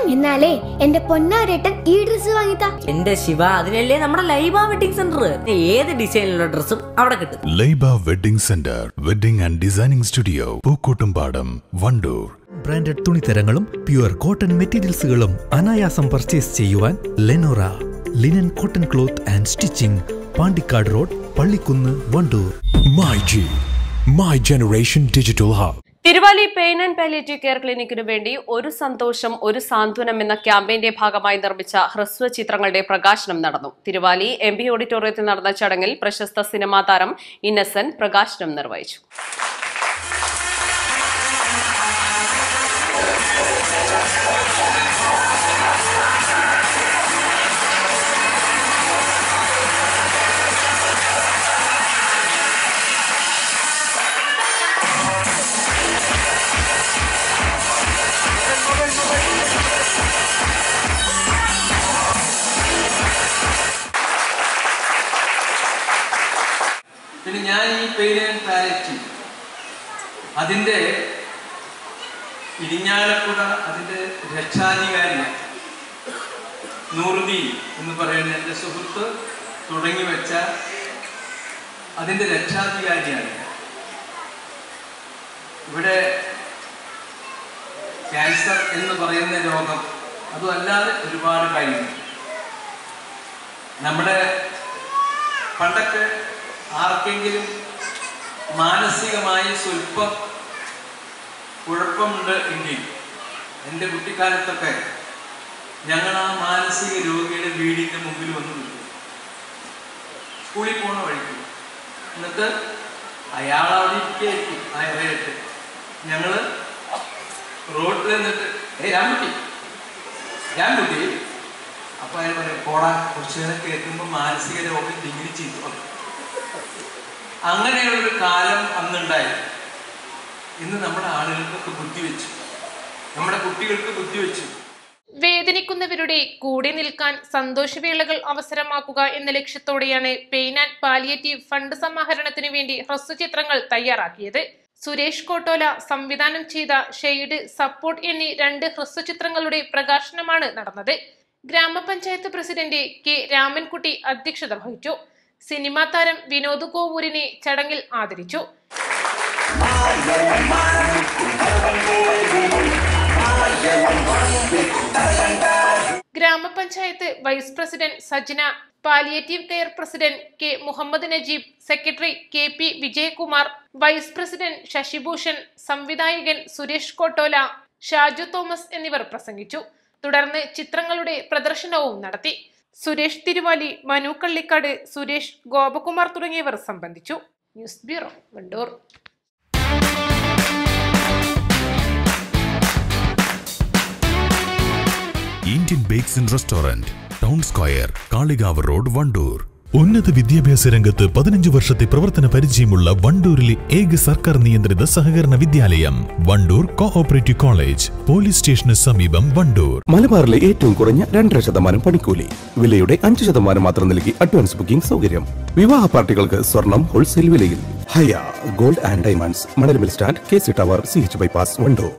എന്നാലേ എന്റെ പൊന്നാരേട്ടൻ ഈ ഡ്രസ് വാങ്ങിത്താ എന്റെ ശിവ അതിനല്ലേ നമ്മുടെ ലൈബ വെഡിങ് സെന്റർ ഏത് ഡിസൈനിലുള്ള ഡ്രസ്സും അവിടെ കിട്ടും Laiba wedding centre wedding and designing studio Pookkottumpadam Wandoor branded തുണിത്തരങ്ങളും പ്യുവർ കോട്ടൺ മെറ്റീരിയൽസുകളും അനായാസം പർച്ചേസ് ചെയ്യുവാൻ Lenora linen cotton cloth and stitching Pandikkad road Pallikkunnu Wandoor My G, My Generation Digital Hub. Thiruvali pain and palliative care ക്ലിനിക്കിനു വേണ്ടി ഒരു സന്തോഷം ഒരു സാന്ത്വനം എന്ന ക്യാമ്പയിന്റെ ഭാഗമായി നിർമ്മിച്ച ഹ്രസ്വ ചിത്രങ്ങളുടെ പ്രകാശനം നടന്നു തിരുവാലി എം പി ഓഡിറ്റോറിയത്തിൽ നടന്ന ചടങ്ങിൽ പ്രശസ്ത സിനിമാ താരം ഇന്നസെന്റ് പ്രകാശനം നിർവഹിച്ചു പിന്നെ ഞാൻ ഈ പെയിൻ ആൻഡ് പാലറ്റീവ് അതിൻ്റെ ഇരിഞ്ഞാലക്കുട അതിൻ്റെ രക്ഷാധികാരിയാണ് നൂറുദീൻ എന്ന് പറയുന്ന എൻ്റെ സുഹൃത്ത് തുടങ്ങി വെച്ച അതിൻ്റെ രക്ഷാധികാരിയാണ് ഞാൻ. ഇവിടെ ക്യാൻസർ എന്ന് പറയുന്ന രോഗം അതുമല്ലാതെ ഒരുപാട് കാര്യങ്ങൾ നമ്മുടെ പണ്ടൊക്കെ ആർക്കെങ്കിലും മാനസികമായി സ്വല്പം കുഴപ്പമുണ്ട് എങ്കിൽ എൻ്റെ കുട്ടിക്കാലത്തൊക്കെ ഞങ്ങൾ ആ മാനസിക രോഗിയുടെ വീടിൻ്റെ മുമ്പിൽ വന്ന് നിൽക്കും സ്കൂളിൽ പോണ വഴിക്ക് എന്നിട്ട് അയാൾ അവിടെ ഇരിക്കുകയായിരിക്കും ആ ഇറയിട്ട് ഞങ്ങൾ റോഡിൽ നിന്നിട്ട് ഏ രാംകുട്ടി രാംകുട്ടി അപ്പൊ അയാൾ പറയും പോടാ കുറച്ചു നേരം കേൾക്കുമ്പോൾ മാനസിക രോഗം ഡിഗ്രി ചെയ്തു അങ്ങനെയുള്ളൊരു കാലം അന്നുണ്ടായി ഇന്ന് നമ്മുടെ ആളുകൾക്കൊക്കെ ബുദ്ധി വെച്ചു നമ്മുടെ കുട്ടികൾക്ക് ബുദ്ധി വെച്ചു വേദനിക്കുന്നവരുടെ കൂടെ നിൽക്കാൻ സന്തോഷവേളകൾ അവസരമാക്കുക എന്ന ലക്ഷ്യത്തോടെയാണ് പെയിൻ ആൻഡ് പാലിയേറ്റീവ് ഫണ്ട് സമാഹരണത്തിന് വേണ്ടി ഹ്രസ്വചിത്രങ്ങൾ തയ്യാറാക്കിയത് സുരേഷ് കോട്ടോല സംവിധാനം ചെയ്ത ഷെയ്ഡ് സപ്പോർട്ട് എന്നീ രണ്ട് ഹ്രസ്വചിത്രങ്ങളുടെ പ്രകാശനമാണ് നടന്നത് ഗ്രാമപഞ്ചായത്ത് പ്രസിഡന്റ് കെ രാമൻകുട്ടി അധ്യക്ഷത വഹിച്ചു സിനിമാ താരം വിനോദ് കോവൂരിനെ ചടങ്ങിൽ ആദരിച്ചു ഗ്രാമപഞ്ചായത്ത് vice president Sajna palliative care president K Muhammad Najeeb secretary K P Vijayakumar vice president Sasibhushan സംവിധായകൻ സുരേഷ് കോട്ടോല ഷാജു തോമസ് എന്നിവർ പ്രസംഗിച്ചു തുടർന്ന് ചിത്രങ്ങളുടെ പ്രദർശനവും നടത്തി സുരേഷ് തിരുവാലി മനു കള്ളിക്കാട് സുരേഷ് ഗോപകുമാർ തുടങ്ങിയവർ സംബന്ധിച്ചു news bureau Wandoor Indian bakes and restaurant town square Kalikavu road Wandoor ഉന്നത വിദ്യാഭ്യാസ രംഗത്ത് പതിനഞ്ച് വർഷത്തെ പ്രവർത്തന പരിചയമുള്ള വണ്ടൂരിലെ ഏക സർക്കാർ നിയന്ത്രിത സഹകരണ വിദ്യാലയം വണ്ടൂർ കോഓപ്പറേറ്റീവ് കോളേജ് പോലീസ് സ്റ്റേഷന് സമീപം വണ്ടൂർ മലബാറിലെ ഏറ്റവും കുറഞ്ഞ രണ്ടര ശതമാനം പണിക്കൂലി വിലയുടെ അഞ്ച് ശതമാനം മാത്രം നൽകി അഡ്വാൻസ് ബുക്കിംഗ് സൗകര്യം വിവാഹ പാർട്ടികൾക്ക് സ്വർണം ഹോൾസെയിൽ വിലയിൽ Haya gold and diamonds Manalmil stand K C tower C H bypass Wandoor